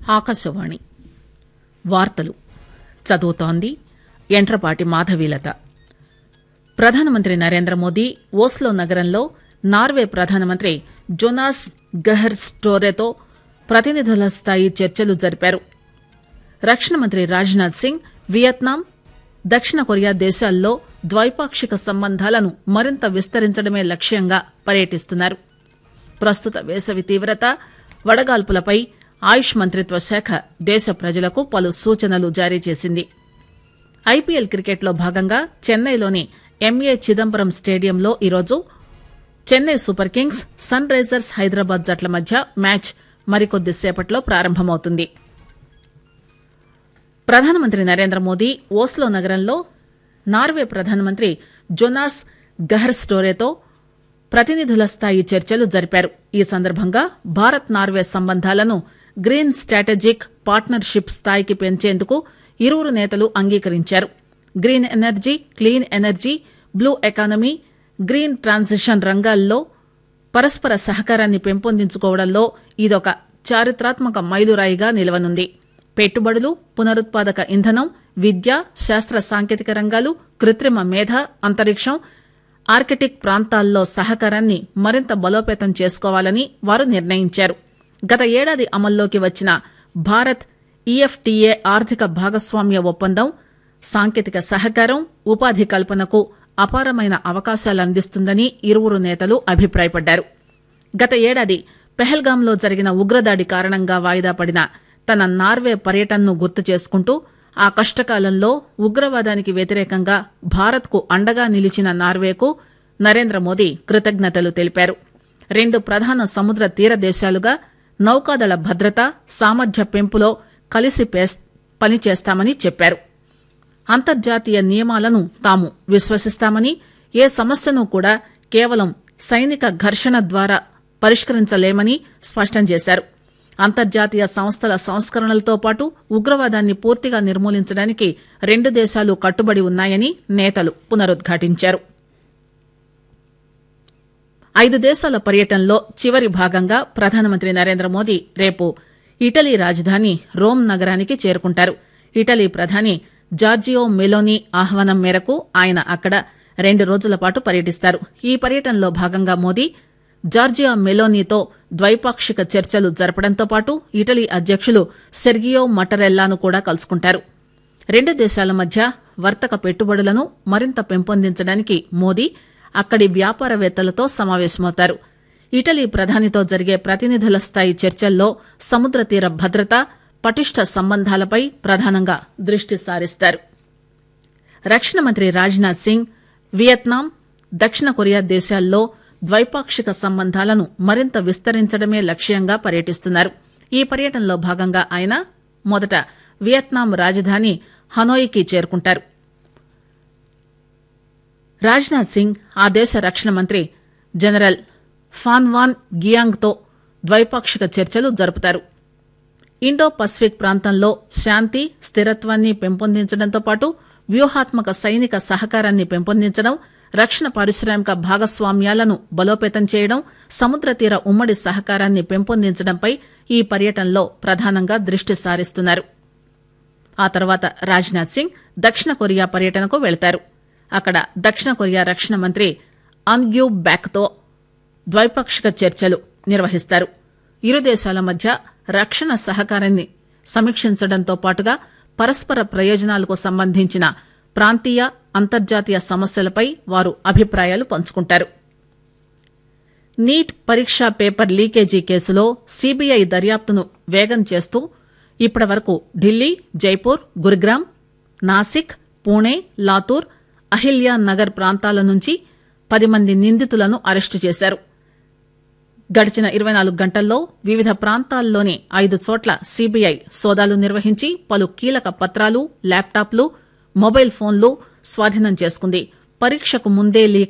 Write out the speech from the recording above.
ఆకాశవాణి వార్తలు చదువుతోంది ఎంట్రపాటి మాధవీలత ప్రధానమంత్రి నరేంద్ర మోదీ ఓస్లో నగరంలో నార్వే ప్రధానమంత్రి జొనాస్ గెహర్ స్టోరెతో ప్రతినిధుల స్థాయి చర్చలు జరిపారు రక్షణ మంత్రి రాజ్నాథ్ సింగ్ వియత్నాం దక్షిణ కొరియా దేశాల్లో ద్వైపాక్షిక సంబంధాలను మరింత విస్తరించడమే లక్ష్యంగా పర్యటిస్తున్నారు ప్రస్తుత వేసవి తీవ్రత వడగాల్పులపై ఆయుష్ మంత్రిత్వ శాఖ దేశ ప్రజలకు పలు సూచనలు జారీ చేసింది ఐపీఎల్ క్రికెట్లో భాగంగా చెన్నైలోని ఎంఏ చిదంబరం స్టేడియంలో ఈరోజు Chennai super kings sunrisers Hyderabad జట్ల మధ్య మ్యాచ్ మరికొద్ది సేపట్లో ప్రారంభమవుతుంది ప్రధానమంత్రి నరేంద్ర మోదీ ఓస్లో నగరంలో నార్వే ప్రధానమంత్రి జొనాస్ గహర్ స్టోరేతో ప్రతినిధుల స్థాయి చర్చలు జరిపారు ఈ సందర్భంగా భారత్ నార్వే సంబంధాలను గ్రీన్ స్ట్రాటజిక్ పార్ట్నర్షిప్ స్థాయికి పెంచేందుకు ఇరువురు నేతలు అంగీకరించారు green energy clean energy blue economy green transition రంగాల్లో పరస్పర సహకారాన్ని పెంపొందించుకోవడంలో ఇదొక చారిత్రాత్మక మైలురాయిగా నిలవనుంది పెట్టుబడులు పునరుత్పాదక ఇంధనం విద్య శాస్త్ర సాంకేతిక రంగాలు కృత్రిమ మేధ అంతరిక్షం ఆర్కిటిక్ ప్రాంతాల్లో సహకారాన్ని మరింత బలోపేతం చేసుకోవాలని వారు నిర్ణయించారు గత ఏడాది అమల్లోకి వచ్చిన భారత్ ఈఎఫ్టీఏ ఆర్థిక భాగస్వామ్య ఒప్పందం సాంకేతిక సహకారం ఉపాధి కల్పనకు అపారమైన అవకాశాలు అందిస్తుందని ఇరువురు నేతలు అభిప్రాయపడ్డారు గత ఏడాది పెహల్గాంలో జరిగిన ఉగ్రదాడి కారణంగా వాయిదా పడిన తన నార్వే పర్యటనను గుర్తు చేసుకుంటూ ఆ కష్టకాలంలో ఉగ్రవాదానికి వ్యతిరేకంగా భారత్కు అండగా నిలిచిన నార్వేకు నరేంద్ర మోదీ కృతజ్ఞతలు తెలిపారు రెండు ప్రధాన సముద్ర తీర దేశాలుగా నౌకాదళ భద్రత సామర్థ్య పెంపులో కలిసి పనిచేస్తామని చెప్పారు అంతర్జాతీయ నియమాలను తాము విశ్వసిస్తామని ఏ సమస్యను కూడా కేవలం సైనిక ఘర్షణ ద్వారా పరిష్కరించలేమని స్పష్టం చేశారు అంతర్జాతీయ సంస్థల సంస్కరణలతో పాటు ఉగ్రవాదాన్ని పూర్తిగా నిర్మూలించడానికి రెండు దేశాలు కట్టుబడి ఉన్నాయని నేతలు పునరుద్ఘాటించారు ఐదు దేశాల పర్యటనలో చివరి భాగంగా ప్రధానమంత్రి నరేంద్ర మోదీ రేపు ఇటలీ రాజధాని రోమ్ నగరానికి చేరుకుంటారు ఇటలీ ప్రధాని జార్జియో మెలోనీ ఆహ్వానం మేరకు ఆయన అక్కడ రెండు రోజుల పాటు పర్యటిస్తారు ఈ పర్యటనలో భాగంగా మోదీ జార్జియా మెలోనీతో ద్వైపాక్షిక చర్చలు జరపడంతో పాటు ఇటలీ అధ్యకులు సెర్గియో మటరెల్లాను కూడా కలుసుకుంటారు రెండు దేశాల మధ్య వర్తక పెట్టుబడులను మరింత పెంపొందించడానికి మోదీ అక్కడి వ్యాపారవేత్తలతో సమావేశమవుతారు ఇటలీ ప్రధానితో జరిగే ప్రతినిధుల స్థాయి చర్చల్లో సముద్ర తీర భద్రత పటిష్ట సంబంధాలపై ప్రధానంగా దృష్టి సారిస్తారు రక్షణ మంత్రి రాజ్నాథ్ సింగ్ వియత్నాం దక్షిణ కొరియా దేశాల్లో ద్వైపాక్షిక సంబంధాలను మరింత విస్తరించడమే లక్ష్యంగా పర్యటిస్తున్నారు ఈ పర్యటనలో భాగంగా ఆయన మొదట వియత్నాం రాజధాని హనోయికి చేరుకుంటారు రాజ్నాథ్ సింగ్ ఆ దేశ రక్షణ మంత్రి జనరల్ ఫాన్వాన్ గియాంగ్తో ద్వైపాక్షిక చర్చలు జరుపుతారు ఇండో పసిఫిక్ ప్రాంతంలో శాంతి స్థిరత్వాన్ని పెంపొందించడంతో పాటు వ్యూహాత్మక సైనిక సహకారాన్ని పెంపొందించడం రక్షణ పారిశ్రామిక భాగస్వామ్యాలను బలోపేతం చేయడం సముద్ర తీర ఉమ్మడి సహకారాన్ని పెంపొందించడంపై ఈ పర్యటనలో ప్రధానంగా దృష్టి సారిస్తున్నారు ఆ తర్వాత రాజ్నాథ్ సింగ్ దక్షిణ కొరియా పర్యటనకు వెళతారు అక్కడ దక్షిణ కొరియా రక్షణ మంత్రి అన్గ్యూ బ్యాక్తో ద్వైపాక్షిక చర్చలు నిర్వహిస్తారు ఇరు దేశాల మధ్య రక్షణ సహకారాన్ని సమీక్షించడంతో పాటుగా పరస్పర ప్రయోజనాలకు సంబంధించిన ప్రాంతీయ అంతర్జాతీయ సమస్యలపై వారు అభిప్రాయాలు పంచుకుంటారు నీట్ పరీక్షా పేపర్ లీకేజీ కేసులో సీబీఐ దర్యాప్తును వేగం చేస్తూ ఇప్పటి వరకు ఢిల్లీ జైపూర్ గురుగ్రామ్ నాసిక్ పూణే లాతూర్ అహిల్యా నగర్ ప్రాంతాల నుంచి పది మంది నిందితులను అరెస్టు చేశారు గడిచిన ఇరవై నాలుగు గంటల్లో వివిధ ప్రాంతాల్లోని ఐదు చోట్ల సీబీఐ సోదాలు నిర్వహించి పలు కీలక పత్రాలు ల్యాప్టాప్లు మొబైల్ ఫోన్లు స్వాధీనం చేసుకుంది పరీక్షకు ముందే లీక్